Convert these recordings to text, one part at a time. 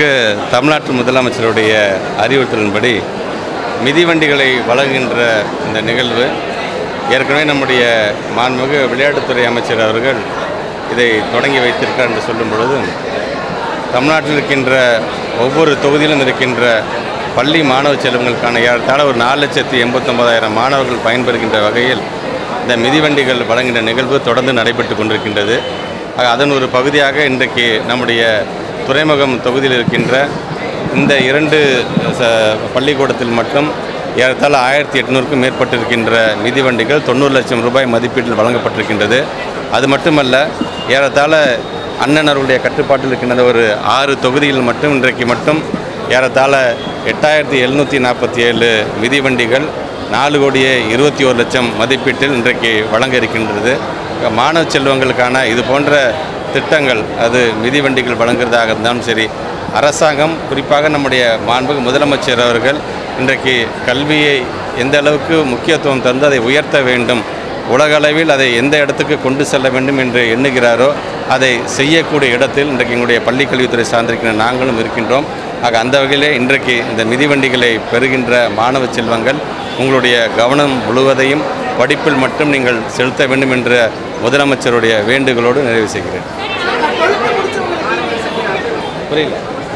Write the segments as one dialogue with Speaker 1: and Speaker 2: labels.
Speaker 1: மாண்புமிகு தமிழ்நாட்டு முதலமைச்சருடைய அறிவுறுத்தலின்படி மிதிவண்டிகளை வழங்குகின்ற இந்த நிகழ்வு ஏற்கனவே நம்முடைய மாண்புமிகு விளையாட்டுத்துறை அமைச்சர் அவர்கள் இதை தொடங்கி வைத்திருக்கார் என்று சொல்லும் பொழுது தமிழ்நாட்டில் இருக்கின்ற ஒவ்வொரு தொகுதியிலும் இருக்கின்ற பள்ளி மாணவ செல்வங்களுக்கான ஏறத்தாழ ஒரு நாலு லட்சத்தி எண்பத்தொம்பதாயிரம் மாணவர்கள் பயன்பெறுகின்ற வகையில் இந்த மிதிவண்டிகள் வழங்குகின்ற நிகழ்வு தொடர்ந்து நடைபெற்று கொண்டிருக்கின்றது ஆக அதன் ஒரு பகுதியாக இன்றைக்கு நம்முடைய துறைமுகம் தொகுதியில் இருக்கின்ற இந்த இரண்டு ச பள்ளிக்கூடத்தில் மட்டும் ஏறத்தாழ ஆயிரத்தி எட்நூறுக்கும் மேற்பட்டிருக்கின்ற மிதிவண்டிகள் தொண்ணூறு லட்சம் ரூபாய் மதிப்பீட்டில் வழங்கப்பட்டிருக்கின்றது அது மட்டுமல்ல ஏறத்தாழ அண்ணன் அவர்களுடைய கட்டுப்பாட்டில் இருக்கின்ற ஒரு ஆறு தொகுதியில் மட்டும் இன்றைக்கு மட்டும் ஏறத்தாழ எட்டாயிரத்தி எழுநூற்றி நாற்பத்தி ஏழு மிதிவண்டிகள் நாலு கோடியே இருபத்தி ஒரு லட்சம் மதிப்பீட்டில் இன்றைக்கு வழங்க இருக்கின்றது மாணவ செல்வங்களுக்கான இது போன்ற திட்டங்கள் அது மிதிவண்டிகள் வழங்குறதாக இருந்தாலும் சரி அரசாங்கம் குறிப்பாக நம்முடைய மாண்புக்கு முதலமைச்சர் அவர்கள் இன்றைக்கு கல்வியை எந்த அளவுக்கு முக்கியத்துவம் தந்து அதை உயர்த்த வேண்டும் உலக அளவில் அதை எந்த இடத்துக்கு கொண்டு செல்ல வேண்டும் என்று எண்ணுகிறாரோ அதை செய்யக்கூடிய இடத்தில் இன்றைக்கு எங்களுடைய பள்ளி கல்வித்துறை சார்ந்திருக்கிற நாங்களும் இருக்கின்றோம் ஆக அந்த வகையிலே இன்றைக்கு இந்த மிதிவண்டிகளை பெறுகின்ற மாணவ செல்வங்கள் உங்களுடைய கவனம் முழுவதையும் படிப்பில் மட்டும் நீங்கள் செலுத்த வேண்டும் என்ற முதலமைச்சருடைய வேண்டுகோளோடு நிறைவு செய்கிறேன் புரியல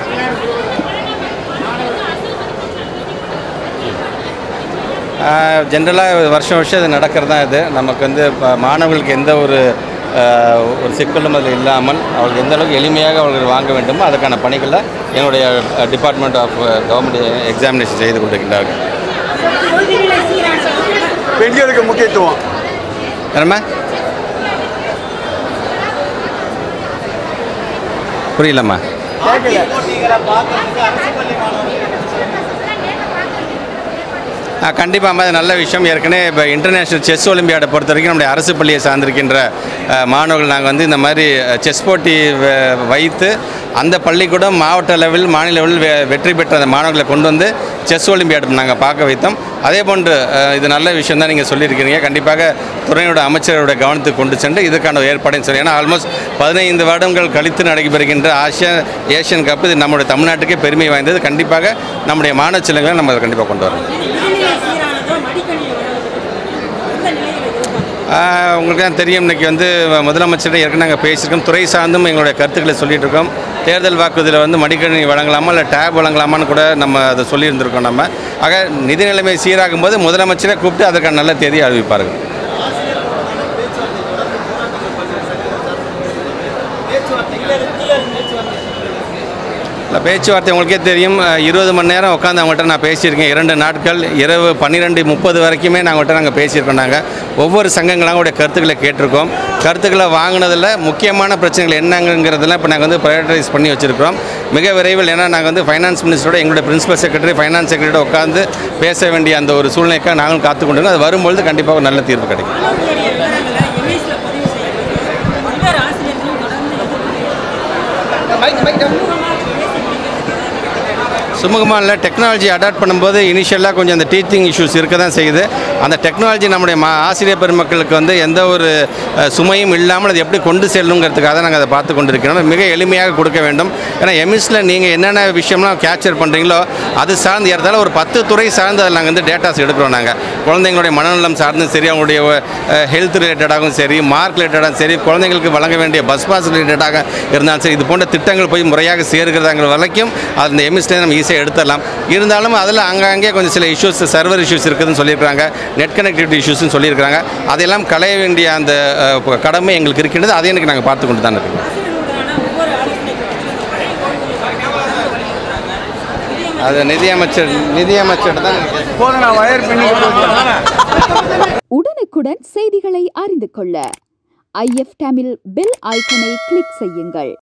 Speaker 1: ஜென்ரலாக வருஷம் வருஷம் இது நடக்கிறது தான் இது நமக்கு வந்து இப்போ மாணவர்களுக்கு எந்த ஒரு ஆஹ், ஒரு சிக்கலும் அதில் இல்லாமல் அவர்களுக்கு எந்த அளவுக்கு எளிமையாக அவர்கள் வாங்க வேண்டுமோ அதுக்கான பணிகளை என்னுடைய டிபார்ட்மெண்ட் ஆஃப் கவர்மெண்ட் எக்ஸாமினேஷன் செய்து கொண்டிருக்கின்றார்கள்
Speaker 2: பெண்களுக்கு முக்கியத்துவம்
Speaker 1: என்னம்மா புரியலம்மா ஆ கண்டிப்பாக அது நல்ல விஷயம் ஏற்கனவே இப்போ இன்டர்நேஷ்னல் செஸ் ஒலிம்பியாடை பொறுத்த வரைக்கும் நம்முடைய அரசு பள்ளியை சார்ந்திருக்கின்ற அஹ், மாணவர்கள் நாங்கள் வந்து இந்த மாதிரி அஹ், செஸ் போட்டி வ- வைத்து அந்த பள்ளிக்கூடம் மாவட்ட லெவல் மாநில லெவலில் வெ வெற்றி பெற்ற அந்த மாணவர்களை கொண்டு வந்து செஸ் ஒலிம்பியாடு நாங்கள் பார்க்க வைத்தோம் அதே போன்று அஹ், இது நல்ல விஷயம் தான் நீங்கள் சொல்லியிருக்கிறீங்க கண்டிப்பாக துறையோட அமைச்சரோட கவனத்துக்கு கொண்டு சென்று இதுக்கான ஏற்பாடையும் சொல்லி ஏன்னா ஆல்மோஸ்ட் பதினைந்து வருடங்கள் கழித்து நடைபெறுகின்ற ஆசியா ஏஷியன் கப் இது நம்முடைய தமிழ்நாட்டுக்கே பெருமை வாய்ந்தது கண்டிப்பாக நம்முடைய மாணவ செல்வங்களை நம்ம அதை கண்டிப்பாக கொண்டு வரணும் ஆஹ் உங்களுக்கு தான் தெரியும் இன்றைக்கி வந்து முதலமைச்சர்கிட்ட ஏற்கனவே நாங்கள் பேசியிருக்கோம் துறை சார்ந்தும் எங்களுடைய கருத்துக்களை சொல்லிட்டு இருக்கோம் தேர்தல் வாக்குறுதியில் வந்து மடிக்கணினி வழங்கலாமா இல்லை டேப் வழங்கலாமான்னு கூட நம்ம அதை சொல்லியிருந்திருக்கோம் நம்ம ஆக நிதி நிலைமை சீராகும் போது முதலமைச்சரை கூப்பிட்டு அதற்கான நல்ல தேதியை அறிவிப்பார்கள் இல்லை பேச்சுவார்த்தை உங்களுக்கே தெரியும் அஹ், இருபது மணி நேரம் உட்காந்து அவங்கள்ட்ட நான் பேசியிருக்கேன் இரண்டு நாட்கள் இரவு பன்னிரெண்டு முப்பது வரைக்குமே நாங்கள் அவங்கள்ட்ட நாங்கள் பேசியிருக்கோம் நாங்கள் ஒவ்வொரு சங்கங்களாக அவங்களுடைய கருத்துக்களை கேட்டிருக்கோம் கருத்துக்களை வாங்கினதில் முக்கியமான பிரச்சனைகள் என்னங்கிறதெல்லாம் இப்போ நாங்கள் வந்து ப்ரையாரிட்டைஸ் பண்ணி வச்சுருக்கிறோம் மிக விரைவில் ஏன்னா நாங்கள் வந்து ஃபைனான்ஸ் மினிஸ்டரோட எங்களுடைய பிரின்சிபல் செக்ரட்டரி ஃபைனான்ஸ் செக்ரட்டரி உட்காந்து பேச வேண்டிய அந்த ஒரு சூழ்நிலைக்காக நாங்களும் காத்து கொண்டு அது வரும்பொழுது கண்டிப்பாக ஒரு நல்ல தீர்வு கிடைக்கும் சுமூகமாக இல்லை டெக்னாலஜி அடாப்ட் பண்ணும்போது இனிஷியலாக கொஞ்சம் அந்த டீச்சிங் இஷ்யூஸ் இருக்க தான் செய்யுது அந்த டெக்னாலஜி நம்முடைய மா ஆசிரியர் பெருமக்களுக்கு வந்து எந்த ஒரு அஹ், சுமையும் இல்லாமல் அதை எப்படி கொண்டு செல்லுங்கிறதுக்காக நாங்கள் அதை பார்த்து கொண்டிருக்கிறோம் மிக எளிமையாக கொடுக்க வேண்டும் ஏன்னா எம்எஸ்ல நீங்கள் என்னென்ன விஷயம்லாம் கேப்சர் பண்ணுறீங்களோ அது சார்ந்து ஏறதால ஒரு பத்து துறை சார்ந்து அதில் நாங்கள் வந்து டேட்டாஸ் எடுக்கிறோம் நாங்கள் குழந்தைங்களுடைய மனநலம் சார்ந்தும் சரி அவங்களுடைய ஹெல்த் ரிலேட்டடாகவும் சரி மார்க் ரிலேட்டடாகவும் சரி குழந்தைங்களுக்கு வழங்க வேண்டிய பஸ் பாஸ் ரிலேட்டடாக இருந்தாலும் சரி இது போன்ற திட்டங்கள் போய் முறையாக சேர்கிறதாங்கிற வரைக்கும் அந்த எம்எஸ்ல நம்ம ஈஸியாக எடுத்துடலாம் இருந்தாலும் அதில் அங்கங்கே கொஞ்சம் சில இஷ்யூஸ் சர்வர் இஷ்யூஸ் இருக்குதுன்னு சொல்லியிருக்காங்க நெட் கனெக்டிவிட்டி இஷ்யூஸ்னு சொல்லியிருக்காங்க அதையெல்லாம் களைய வேண்டிய அந்த அஹ், ப- கடமை எங்களுக்கு இருக்கின்றது அதை எனக்கு நாங்கள் பார்த்து கொண்டு தான் இருக்கோம் அது நிதியமைச்சர் நிதியமைச்சர் தான் எனக்கு கேட்கணும்.
Speaker 2: போதும் நான் வயர் பண்ணி
Speaker 3: உடனுக்குடன் செய்திகளை அறிந்து கொள்ள ஐஎஃப் தமிழ் பெல் ஐக்கனை கிளிக் செய்யுங்கள்